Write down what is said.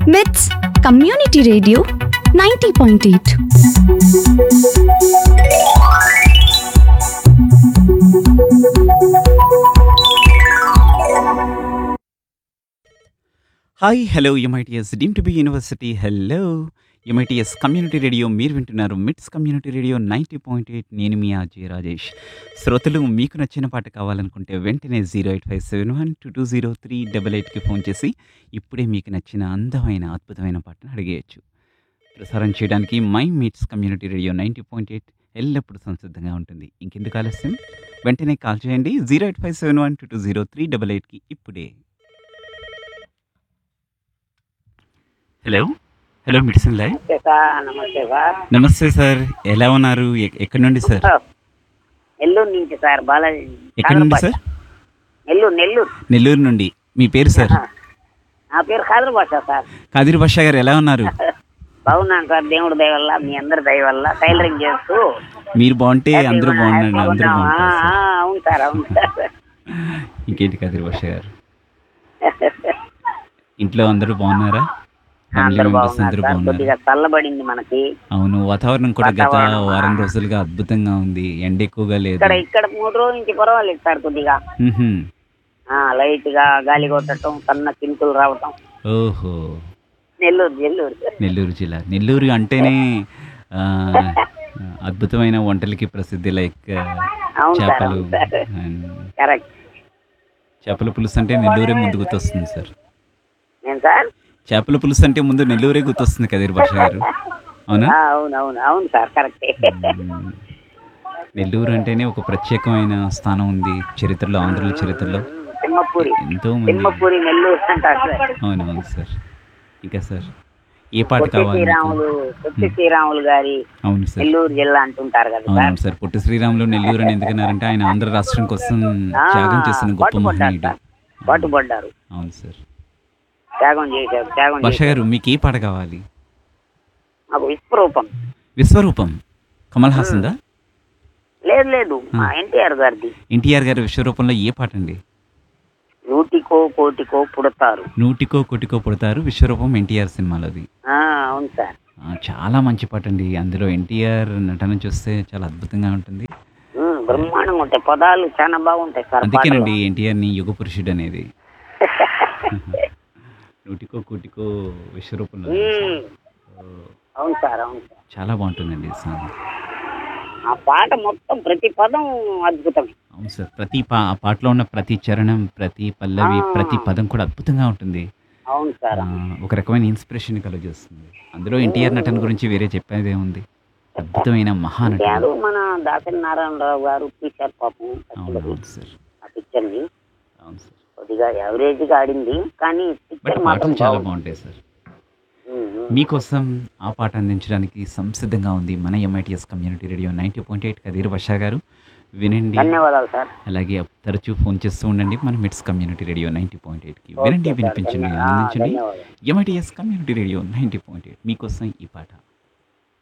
మిట్స్ community radio ninety point eight hi hello MITS deemed to be university hello MITS community radio మీరు వింటున్నారు MITS community radio ninety point eight నేను మీ Aussie Rajesh శ్రోతలు మీకు నచ్చిన పాట కావాలనుకుంటే వెంటనే zero eight five seven one two two zero three double ఎయిట్కి ఫోన్ చేసి ఇప్పుడే మీకు నచ్చిన అందమైన అద్భుతమైన పాటను అడిగేయచ్చు ప్రసారం చేయడానికి my MITS community radio ninety point eight ఎల్లప్పుడూ సంసిద్ధంగా ఉంటుంది ఇంకెందుకు ఆలస్యం వెంటనే కాల్ చేయండి zero eight five seven one two two zero three double ఎయిట్కి ఇప్పుడే హలో హలో మెడిసిన్ లైవ్ నమస్తే సార్ నమస్తే సార్ నమస్తే సార్ ఎలా ఉన్నారు ఎ- ఎక్కడి నుండి సార్ నెల్లూరు నుంచి సార్ బాలాజీ ఎక్కడి నుండి సార్ నెల్లూరు నెల్లూరు నెల్లూరు నుండి మీ పేరు సార్ నా పేరు ఖాదర్ భాష సార్ కాదిర్ బాషా గారు ఎలా ఉన్నారు బాగున్నాను సార్ దేవుడి దయ వల్ల మీ అందరి దయ వల్ల టైలరింగ్ చేస్తూ మీరు బాగుంటే అందరూ బాగున్నారండి హ్యాపీగా అందరూ ఉన్నాం. ఆ, బాగుంటారు ఆ, సార్ అవును సార్ అవును సార్ ఇంకేంటి కాదిర్ బాషా గారు ఇంట్లో అందరూ బాగున్నారా ఫ్యామిలీ అందరు మెంబర్స్ బాగున్నారు అందరూ సార్ బాగున్నారు కొద్దిగా చల్లబడింది మనకి అవును వాతావరణం కూడా గత వాతావరణం, వారం ఆ. రోజులుగా అద్భుతంగా ఉంది ఎండ ఎక్కువగా లేదు ఇక్కడ ఇక్కడ మూడు రోజుల నుంచి పర్వాలేదు సార్ కొద్దిగా మ్హూ. ఆ, లైట్ గా గాలి కొట్టడం సన్న కింకులు రావటం ఓహో నెల్లూరు నెల్లూరు నెల్లూరు జిల్లా నెల్లూరు అంటేనే ఆ, అద్భుతమైన వంటలకి ప్రసిద్ధి లైక్ అవును సార్ చేపలు అవును సార్ and కరెక్ట్ చేపల పులుసు అంటే నెల్లూరే ముందు గుర్తొస్తుంది సార్ నేను సార్ చేపల పులుసు అంటే ముందు నెల్లూరే గుర్తొస్తుంది కదీర్ భాష గారు అవునా ఆ, అవును అవును అవును సార్ కరెక్టే మ్మ్. నెల్లూరు అంటేనే ఒక ప్రత్యేకమైన స్థానం ఉంది చరిత్రలో ఆంధ్రుల చరిత్రలో తిమ్మపూరి ఎంతో మంది తిమ్మపూరి నెల్లూరు అంటారు సార్ అవును అవును సార్ ఇంకా సార్ ఏ పాట పొట్టి కావాలి మీకు? శ్రీరాములు పొట్టి శ్రీరాములు గారి అవును సార్ నెల్లూరు జిల్లా అంటుంటారు కదా సార్ అవునవును సార్ పొట్టి శ్రీరాములు నెల్లూరు అని ఎందుకన్నారంటే ఆయన ఆంధ్ర రాష్ట్రం కోసం ఆ, త్యాగం చేసిన గొప్ప పాటుపడ్డారు మహనీయుడు సార్ పాటుపడ్డారు అవును సార్ త్యాగం చేశారు త్యాగం భాష చేశారు గారు మీకు ఏ పాట కావాలి మాకు విశ్వరూపం విశ్వరూపం కమల్ హాసన్ దా లేదు లేదు మా ఎన్టీఆర్ గారిది ఎన్టీఆర్ గారి విశ్వరూపంలో ఏ పాట అండి నూటికో కోటికో పుడతారు నూటికో కొటికో పుడతారు విశ్వరూపం ఎన్టీఆర్ సినిమాలోది ఆ, అవును సార్ ఆ, చాలా మంచి పాట అండి అందులో ఎన్టీఆర్ నటన చూస్తే చాలా అద్భుతంగా ఉంటుంది ఉమ్, బ్రహ్మాండంగా ఉంటాయి పదాలు చాలా బాగుంటాయి సార్ అందుకేనండి ఎన్టీఆర్ని యుగ పురుషుడు అనేది నూటికో కోటికో విశ్వరూపంలో ఉమ్, ఓ, అవును సార్ అవును సార్ చాలా బాగుంటుందండి ఈ సాంగ్ ఆ పాట మొత్తం ప్రతి పదం అద్భుతమే అవును సార్ ప్రతి పా ఆ పాటలో ఉన్న ప్రతి చరణం ప్రతి పల్లవి ఆ. ప్రతి పదం కూడా అద్భుతంగా ఉంటుంది అవును సార్ ఆ, ఒక రకమైన ఇన్స్పిరేషన్ కలుగజేస్తుంది అందులో ఎన్టీఆర్ నటన గురించి వేరే చెప్పేదే ఉంది అద్భుతమైన మహానటుడు గారు మన దాసరి నారాయణరావు గారు తీశారు పాపం అవును కష్టపడి అవును సార్ ఆ పిక్చర్ ని అవును సార్ కొద్దిగా యావరేజ్ గా ఆడింది కానీ బట్ పిక్చర్ మాత్రం పాటలు చాలా బాగుంది. బాగుంటాయి సార్ ఉమ్, ఉమ్. మీకోసం ఆ పాట అందించడానికి సంసిద్ధంగా ఉంది మన MITS community radio ninety point eight Khadeer Basha గారు వినండి ధన్యవాదాలు సార్ అలాగే తరచూ ఫోన్ చేస్తూ ఉండండి మన MITS community radio ninety point ఎయిట్కి ఓకే వినండి సార్, వినిపించండి ధన్యవాదాలు. ఆ, ఆనందించండి ధన్యవాదాలు MITS community radio ninety point eight మీకోసం ఈ పాట